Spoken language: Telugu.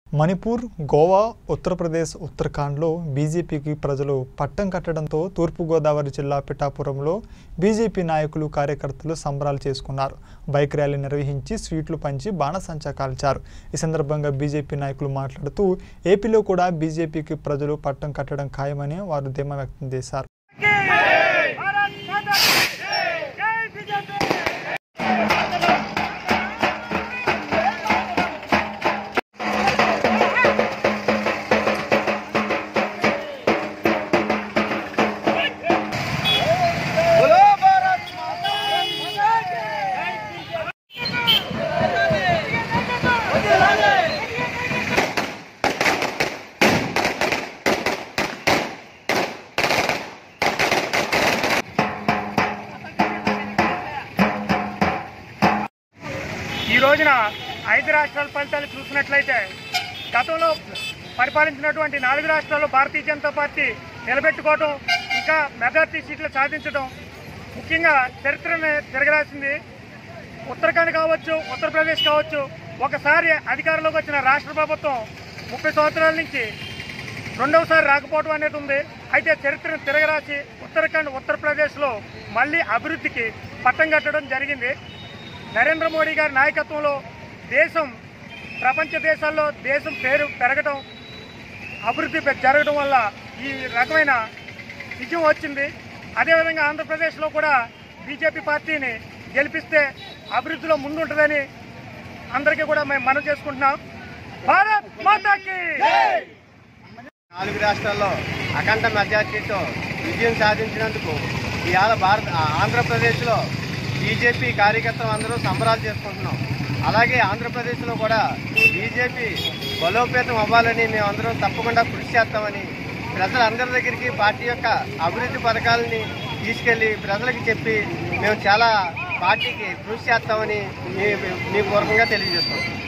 మణిపూర్ గోవా ఉత్తరప్రదేశ్ ఉత్తరాఖండ్లో బీజేపీకి ప్రజలు పట్టం కట్టడంతో తూర్పుగోదావరి జిల్లా పిఠాపురంలో బీజేపీ నాయకులు కార్యకర్తలు సంబరాలు చేసుకున్నారు బైక్ ర్యాలీ నిర్వహించి స్వీట్లు పంచి బాణసంచా కాల్చారు ఈ సందర్భంగా బీజేపీ నాయకులు మాట్లాడుతూ ఏపీలో కూడా బీజేపీకి ప్రజలు పట్టం కట్టడం ఖాయమని వారు ధీమా వ్యక్తం చేశారు भारत माता की जय बीजेपी बोलो भारत माता की ఈ రోజున ఐదు రాష్ట్రాల ఫలితాలు చూసినట్లయితే గతంలో పరిపాలించినటువంటి నాలుగు రాష్ట్రాల్లో భారతీయ జనతా పార్టీ నిలబెట్టుకోవడం ఇంకా మెజార్టీ సీట్లు సాధించడం ముఖ్యంగా చరిత్రను తిరగరాసింది ఉత్తరాఖండ్ కావచ్చు ఉత్తరప్రదేశ్ కావచ్చు ఒకసారి అధికారంలోకి వచ్చిన రాష్ట్ర ప్రభుత్వం ముప్పై సంవత్సరాల నుంచి రెండవసారి రాకపోవడం అనేది ఉంది అయితే చరిత్రను తిరగరాసి ఉత్తరాఖండ్ ఉత్తరప్రదేశ్లో మళ్ళీ అభివృద్ధికి పట్టం కట్టడం జరిగింది నరేంద్ర మోడీ గారి నాయకత్వంలో దేశం ప్రపంచ దేశాల్లో దేశం పేరు పెరగడం అభివృద్ధి పె- జరగడం వల్ల ఈ రకమైన విజయం వచ్చింది అదేవిధంగా ఆంధ్రప్రదేశ్లో కూడా బీజేపీ పార్టీని గెలిపిస్తే అభివృద్ధిలో ముందుంటుందని అందరికీ కూడా మేము మనం చేసుకుంటున్నాం భారత్ మాతాకి నాలుగు రాష్ట్రాల్లో అఖండ మెజార్టీతో విజయం సాధించినందుకు ఇవాళ భారత ఆంధ్రప్రదేశ్లో బీజేపీ కార్యకర్తలు అందరూ సంబరాలు చేసుకుంటున్నాం అలాగే ఆంధ్రప్రదేశ్లో కూడా బీజేపీ బలోపేతం అవ్వాలని మేమందరం తప్పకుండా కృషి చేస్తామని ప్రజలందరి దగ్గరికి పార్టీ యొక్క అభివృద్ధి పథకాలని తీసుకెళ్లి ప్రజలకు చెప్పి మేము చాలా పార్టీకి కృషి చేస్తామని మీ మీ పూర్వకంగా తెలియజేస్తున్నాం